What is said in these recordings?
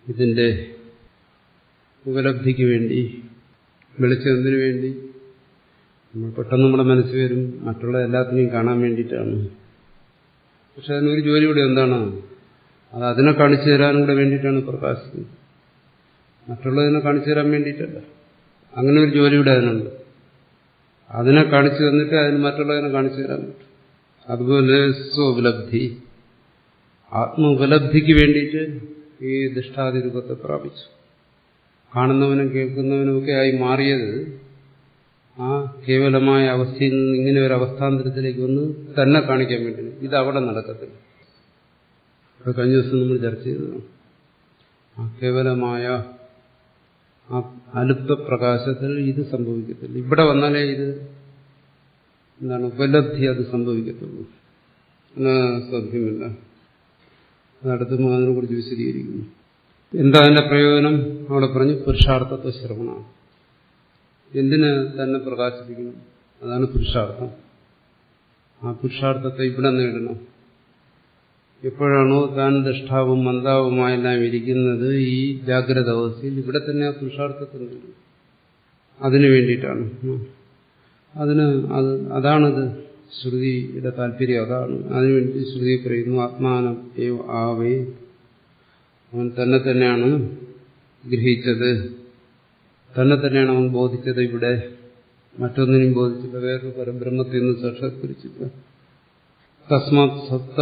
ഇതിന്റെ ഉപലബ്ധിക്ക് വേണ്ടി വെളിച്ചെന്തിനു വേണ്ടി നമ്മൾ പെട്ടെന്ന് നമ്മുടെ മനസ്സിൽ വരും മറ്റുള്ള എല്ലാത്തിനെയും കാണാൻ വേണ്ടിയിട്ടാണ് പക്ഷെ അതിനൊരു ജോലി കൂടെ എന്താണ് അത് അതിനെ കാണിച്ചു തരാനും കൂടെ വേണ്ടിയിട്ടാണ് പ്രകാശിക്കുന്നത് മറ്റുള്ളതിനെ കാണിച്ചു തരാൻ വേണ്ടിയിട്ടല്ല അങ്ങനെ ഒരു ജോലി കൂടെ അതിനുണ്ട് അതിനെ കാണിച്ചു തന്നിട്ട് അതിന് മറ്റുള്ളതിനെ കാണിച്ചു തരാൻ പറ്റും അതുപോലെ സ്വോപലബ്ധി ആത്മ ഉപലബ്ധിക്ക് വേണ്ടിയിട്ട് ഈ ദൃഷ്ടാതി രൂപത്തെ പ്രാപിച്ചു കാണുന്നവനും കേൾക്കുന്നവനും ഒക്കെ ആയി മാറിയത് ആ കേവലമായ അവസ്ഥയിൽ നിന്ന് ഇങ്ങനെ ഒരു അവസ്ഥാന്തരത്തിലേക്ക് വന്ന് തന്നെ കാണിക്കാൻ വേണ്ടി ഇത് അവിടെ നടക്കത്തില്ല അത് കഴിഞ്ഞ ദിവസം നമ്മൾ ചർച്ച ചെയ്തതാണ് ആ കേവലമായ ആ അലുപ്ത പ്രകാശത്തിൽ ഇത് സംഭവിക്കത്തില്ല ഇവിടെ വന്നാലേ ഇത് എന്താണ് ഉപലബ്ധി അത് സംഭവിക്കത്തുള്ളൂ സാധ്യമല്ല അതടുത്ത് അതിനെ കുറിച്ച് വിശദീകരിക്കുന്നു എന്താ അതിന്റെ പ്രയോജനം അവിടെ പറഞ്ഞു പുരുഷാർത്ഥത്വ ശ്രവണമാണ് എന്തിന് തന്നെ പ്രകാശിപ്പിക്കണം അതാണ് പുരുഷാർത്ഥം ആ പുരുഷാർത്ഥത്തെ ഇവിടെ നേടണം എപ്പോഴാണോ താൻ ദൃഷ്ടാവും മന്ദാവുമായെല്ലാം ഇരിക്കുന്നത് ഈ ജാഗ്രത അവസ്ഥയിൽ ഇവിടെ തന്നെ ആ പുരുഷാർത്ഥത്തിൽ നേടും അതിനു വേണ്ടിയിട്ടാണ് അതിന് അത് അതാണിത് ശ്രുതിയുടെ താല്പര്യം അതാണ് അതിനുവേണ്ടി ശ്രുതി പറയുന്നു ആത്മാനം ഏവ ആവേ അവൻ തന്നെ തന്നെയാണ് ഗ്രഹിച്ചത് തന്നെ തന്നെയാണ് അവൻ ബോധിച്ചത് ഇവിടെ മറ്റൊന്നിനും ബോധിച്ചില്ല വേറൊരു പരബ്രഹ്മത്തിൽ നിന്ന് സാക്ഷാത്കരിച്ചില്ല തസ്മാത് സത്ത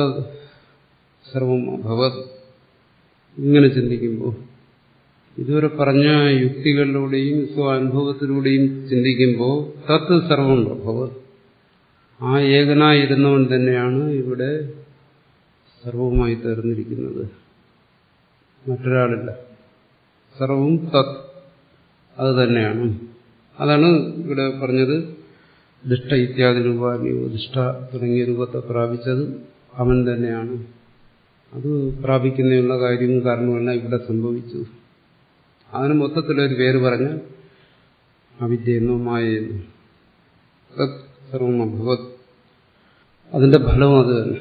സർവം അഭവത് ഇങ്ങനെ ചിന്തിക്കുമ്പോൾ ഇതുവരെ പറഞ്ഞ യുക്തികളിലൂടെയും സ്വാനുഭവത്തിലൂടെയും ചിന്തിക്കുമ്പോൾ തത്ത് സർവം അഭവത് ആ ഏകനായിരുന്നവൻ തന്നെയാണ് ഇവിടെ സർവവുമായി തീർന്നിരിക്കുന്നത് മറ്റൊരാളില്ല സർവവും തത് അത് തന്നെയാണ് അതാണ് ഇവിടെ പറഞ്ഞത് ദുഷ്ട ഇത്യാദി രൂപാനിയോ ദുഷ്ട തുടങ്ങിയ രൂപത്തെ പ്രാപിച്ചത് അവൻ തന്നെയാണ് അത് പ്രാപിക്കുന്നതിനുള്ള കാര്യവും കാരണവുമെല്ലാം ഇവിടെ സംഭവിച്ചു അതിന് മൊത്തത്തിലൊരു പേര് പറഞ്ഞാൽ അവിദ്യയെന്നോ മായയെന്നോ തത് സർവം അഭവത് അതിന്റെ ഫലവും അത് തന്നെ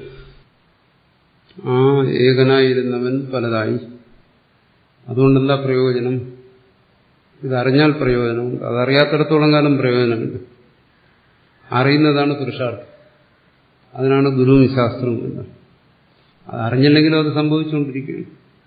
ആ ഏകനായിരുന്നവൻ പലതായി അതുകൊണ്ടെന്താ പ്രയോജനം ഇതറിഞ്ഞാൽ പ്രയോജനമുണ്ട് അതറിയാത്തിടത്തോളം കാലം പ്രയോജനമുണ്ട് അറിയുന്നതാണ് പുരുഷാർത്ഥം അതിനാണ് ഗുരുവും ശാസ്ത്രവും എല്ലാം അത് അറിഞ്ഞില്ലെങ്കിലും അത് സംഭവിച്ചുകൊണ്ടിരിക്കുകയാണ്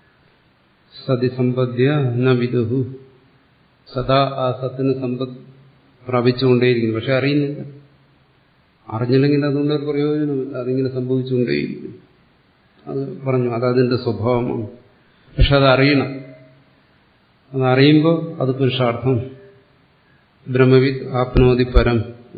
സതി സമ്പദ്യ ന വിദുഹു സദാ ആ സത്തിന് സമ്പത്ത് പ്രാപിച്ചുകൊണ്ടേയിരിക്കുന്നു പക്ഷെ അറിയുന്നില്ല അറിഞ്ഞില്ലെങ്കിൽ അതുകൊണ്ടൊരു പ്രയോജനമില്ല അതിങ്ങനെ സംഭവിച്ചുകൊണ്ടേയിരിക്കുന്നു അത് പറഞ്ഞു അതതിന്റെ സ്വഭാവമാണ് പക്ഷെ അത് അറിയണം അതറിയുമ്പോൾ അത് പുരുഷാർത്ഥം ബ്രഹ്മവിത്ത് ആപ്നോതി പരം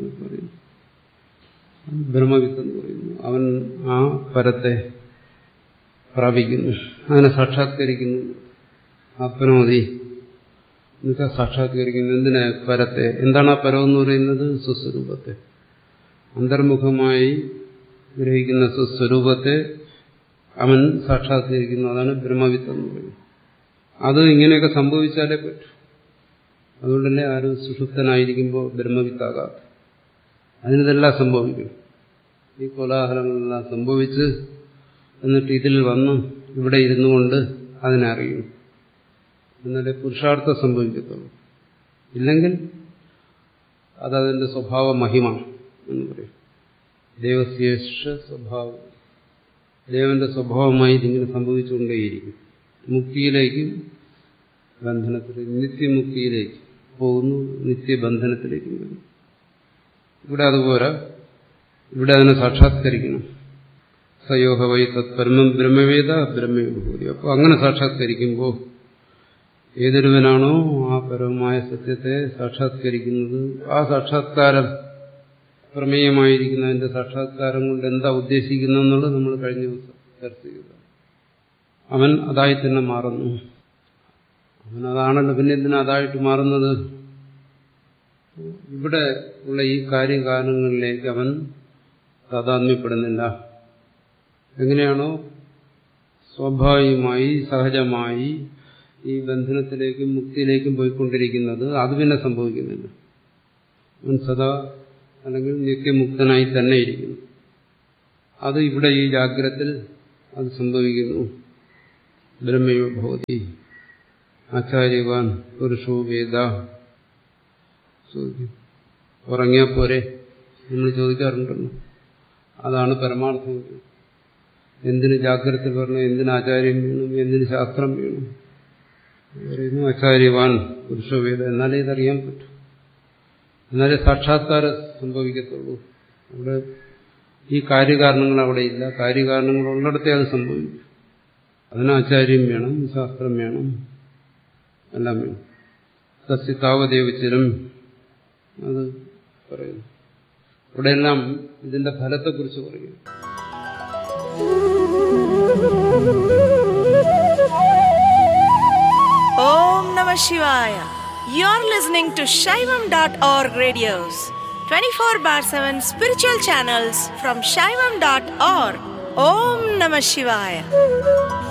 ബ്രഹ്മവിത്ത് എന്ന് പറയുന്നു അവൻ ആ പരത്തെ പ്രാപിക്കുന്നു അതിനെ സാക്ഷാത്കരിക്കുന്നു ആപ്നോതി എന്നുവെച്ചാൽ സാക്ഷാത്കരിക്കുന്നു എന്തിനെ പരത്തെ എന്താണ് ആ പരം എന്ന് പറയുന്നത് സ്വസ്വരൂപത്തെ അന്തർമുഖമായി ഗ്രഹിക്കുന്ന സ്വസ്വരൂപത്തെ അവൻ സാക്ഷാത്കരിക്കുന്നു അതാണ് ബ്രഹ്മവിത്ത് എന്ന് പറയുന്നത് അത് ഇങ്ങനെയൊക്കെ സംഭവിച്ചാലേ പറ്റൂ അതുകൊണ്ടല്ലേ ആരും സുഷുപ്തനായിരിക്കുമ്പോൾ ബ്രഹ്മവിത്താകാത്ത അതിനിതെല്ലാം സംഭവിക്കും ഈ കോലാഹലങ്ങളെല്ലാം സംഭവിച്ച് എന്നിട്ട് ഇതിൽ വന്ന് ഇവിടെ ഇരുന്നു കൊണ്ട് അതിനെ അറിയും എന്നാലേ പുരുഷാർത്ഥം സംഭവിക്കത്തുള്ളൂ ഇല്ലെങ്കിൽ അതതിന്റെ സ്വഭാവ മഹിമ എന്ന് പറയും ദേവശേഷ സ്വഭാവം ദേവന്റെ സ്വഭാവമായി ഇതിങ്ങനെ സംഭവിച്ചുകൊണ്ടേയിരിക്കും മുക്തിയിലേക്കും ബന്ധനത്തിലേക്ക് നിത്യമുക്തിയിലേക്ക് പോകുന്നു നിത്യബന്ധനത്തിലേക്കും വരുന്നു ഇവിടെ അതുപോലെ ഇവിടെ അതിനെ സാക്ഷാത്കരിക്കണം സയോഹ വൈ തത്പരമം ബ്രഹ്മവേദ ബ്രഹ്മഭൂതി അപ്പോൾ അങ്ങനെ സാക്ഷാത്കരിക്കുമ്പോൾ ഏതൊരുവനാണോ ആ പരമമായ സത്യത്തെ സാക്ഷാത്കരിക്കുന്നത് ആ സാക്ഷാത്കാരം പ്രമേയമായിരിക്കുന്നതിന്റെ സാക്ഷാത്കാരം കൊണ്ട് എന്താ ഉദ്ദേശിക്കുന്നു എന്നുള്ളത് നമ്മൾ കഴിഞ്ഞ ദിവസം ചർച്ച ചെയ്തതാണ് അവൻ അതായി തന്നെ മാറുന്നു അവൻ അതാണല്ലോ പിന്നെ എന്തിനാ അതായിട്ട് മാറുന്നത് ഇവിടെ ഉള്ള ഈ കാര്യകാലങ്ങളിലേക്ക് അവൻ താതാത്മ്യപ്പെടുന്നില്ല എങ്ങനെയാണോ സ്വാഭാവികമായി സഹജമായി ഈ ബന്ധനത്തിലേക്കും മുക്തിയിലേക്കും പോയിക്കൊണ്ടിരിക്കുന്നത് അത് പിന്നെ സംഭവിക്കുന്നില്ല അവൻ സദാ അല്ലെങ്കിൽ നിത്യമുക്തനായി തന്നെ ഇരിക്കുന്നു അത് ഇവിടെ ഈ ജാഗ്രത്തിൽ അത് സംഭവിക്കുന്നു ബ്രഹ്മയോ ഭവതി ആചാര്യവാൻ പുരുഷോ വേദ ചോദിക്കും ഉറങ്ങിയാൽ പോരെ നമ്മൾ ചോദിക്കാറുണ്ടല്ലോ അതാണ് പരമാർത്ഥം എന്തിന് ജാഗ്രത വരണം എന്തിന് ആചാര്യം വേണം എന്തിന് ശാസ്ത്രം വേണം പറയുന്നു ആചാര്യവാൻ പുരുഷവേദ എന്നാലേ ഇതറിയാൻ പറ്റൂ എന്നാലേ സാക്ഷാത്കാരം സംഭവിക്കത്തുള്ളൂ അവിടെ ഈ കാര്യകാരണങ്ങൾ അവിടെ ഇല്ല കാര്യകാരണങ്ങൾ ഉള്ളിടത്തെ അത് സംഭവിക്കും അതിന് ആചാര്യം വേണം ശാസ്ത്രം വേണം എല്ലാം വേണം തസ്യ താവദേവചരം അത് പറയുന്നു ഇവിടെയെല്ലാം ഇതിന്റെ ഫലത്തെക്കുറിച്ച് പറയുന്നു Om Namah Shivaya. You're listening to Shaivam.org radios, 24 bar 7 spiritual channels from Shaivam.org. Om Namah Shivaya.